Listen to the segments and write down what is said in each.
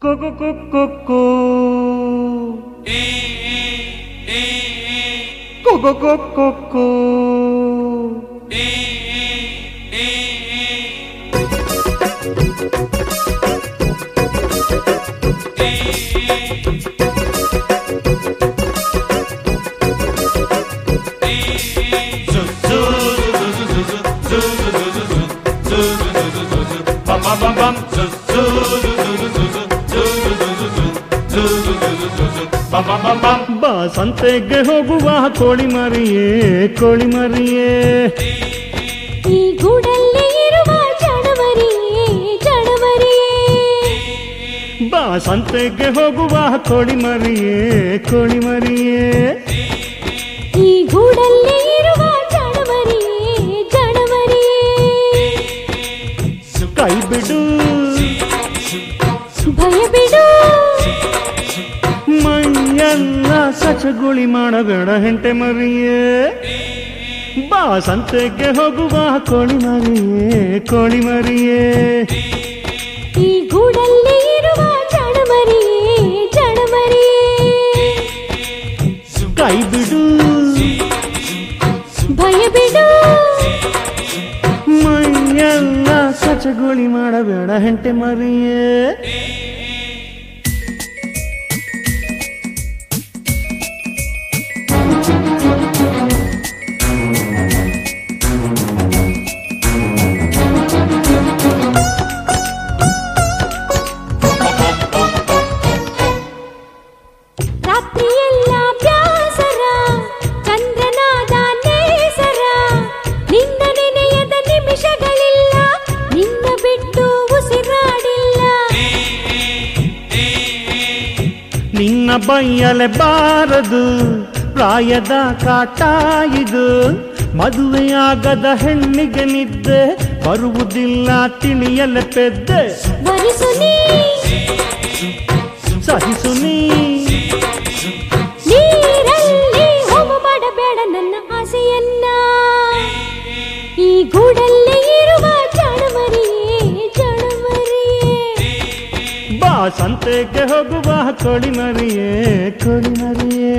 ಕುಕು ಕುಕ್ಕು ಕುಕು ಕುಕ್ಕು ಬಾ ಸಂತೆಗೆ ಹೋಗುವ ಕೋಳಿ ಮರಿಯೇ ಕೋಳಿ ಮರಿಯೇ ಈ ಗೂಡಲ್ಲಿ ಇರುವ ಚಡಮರಿಯೇ ಚಡಮರಿಯೇ ಬಾ ಸಂತೆಗೆ ಹೋಗುವ ಕೋಳಿ ಮರಿಯೇ ಕೋಳಿ ಮರಿಯೇ ಈ ಗೂಡಲ್ಲಿ ಇರುವ ಚಡಮರಿಯೇ ಚಡಮರಿಯೇ ಕೈ ಬಿಡು ಭಯ ಬಿಡು ಮೈಯೆಲ್ಲ ಸಚಗುಳಿ ಮಾಡಬೇಡ ಹೆಂಟೆ ಮರಿಯೇ ಬಾ ಸಂತೆಗೆ ಹೋಗುವ ಕೋಳಿ ಮರಿಯೇ ಕೋಳಿ ಮರಿಯೇ ಈ ಗೂಡಲ್ಲಿ ಇರುವ ಚಡಮರಿಯೇ ಚಡಮರಿಯೇ ಕೈ ಬಿಡು ಭಯ ಬಿಡು ಮೈಯೆಲ್ಲ ಸಚಗುಳಿ ಮಾಡಬೇಡ ಹೆಂಟೆ ಮರಿಯೇ ರಾತ್ರಿಯೆಲ್ಲ ಬ್ಯಾಸರ ಚಂದ್ರನಾದ ನೇಸರ ನಿನ್ನ ನೆನೆಯದ ನಿಮಿಷಗಳಿಲ್ಲ ನಿನ್ನ ಬಿಟ್ಟು ಉಸಿರಾಡಿಲ್ಲ ನಿನ್ನ ಬೈಯಲೆ ಬಾರದು ಪ್ರಾಯದ ಕಾಟ ಇದು ಮದುವೆಯಾಗದ ಹೆಣ್ಣಿಗೆ ನಿದ್ದೆ ಬರುವುದಿಲ್ಲ ತಿಳಿಯಲೆ ಪೆದ್ದೆ ಬರಿಸು ನೀ ಸಹಿಸು ನೀ ನೀರಲ್ಲಿ ಹೋಗು ಮಾಡಬೇಡ ನನ್ನ ಆಸೆಯನ್ನ ಈ ಗೂಡಲ್ಲಿ ಇರುವ ಚಡಮರಿಯೇ ಚಡಮರಿಯೇ ಬಾ ಸಂತೆಗೆ ಹೋಗುವ ಕೋಳಿ ಮರಿಯೇ ಕೋಳಿ ಮರಿಯೇ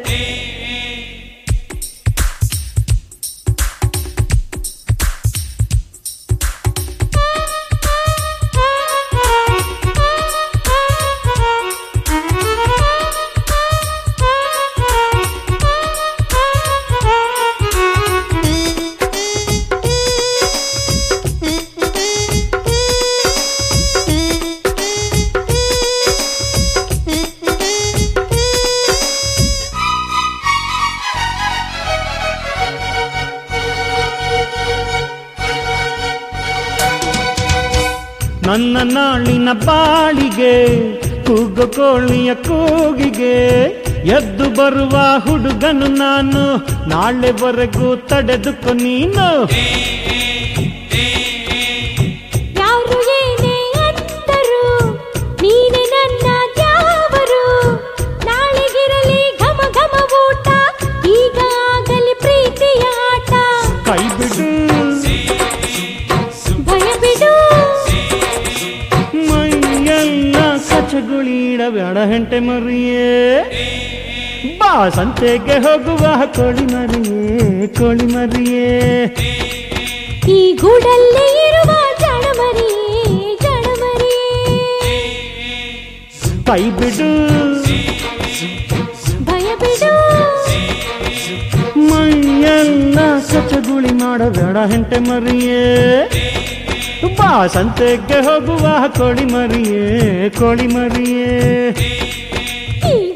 ನನ್ನ ನಾಳಿನ ಬಾಳಿಗೆ ಕೂಗು ಕೋಳಿಯ ಕೂಗಿಗೆ ಎದ್ದು ಬರುವ ಹುಡುಗನು ನಾನು ನಾಳೆವರೆಗೂ ತಡೆದುಕೊ ನೀನು ಯಾರು ಏನೇ ಅಂದರು ನೀನೆ ನನ್ನ ದ್ಯಾವರು ನಾಳೆಗಿರಲಿ ಘಮ ಘಮ ಊಟ ಈಗ ಆಗಲಿ ಪ್ರೀತಿಯ ಆಟ ಕೈ ಬಿಡು ಭಯ ಬಿಡು ಮೈಯೆಲ್ಲ ಕಚಗುಳಿಡಬೇಡ ಹೆಂಟೆ ಮರಿಯೇ ಬಾ ಸಂತೆಗೆ ಹೋಗುವ ಕೋಳಿ ಮರಿಯೇ ಕೋಳಿ ಮರಿಯೇ ಈ ಗೂಡಲ್ಲಿ ಇರುವ ಜಡಮರಿಯೇ ಜಡಮರಿಯೇ ಕೈ ಬಿಡು ಭಯ ಬಿಡು ಮೈಯೆಲ್ಲ ಕಚಗುಳಿ ಮಾಡಬೇಡ ಹೆಂಟೆ ಮರಿಯೇ ಬಾ ಸಂತೆಗೆ ಹೋಗುವ ಕೋಳಿ ಮರಿಯೇ ಕೋಳಿ ಮರಿಯೇ ಈ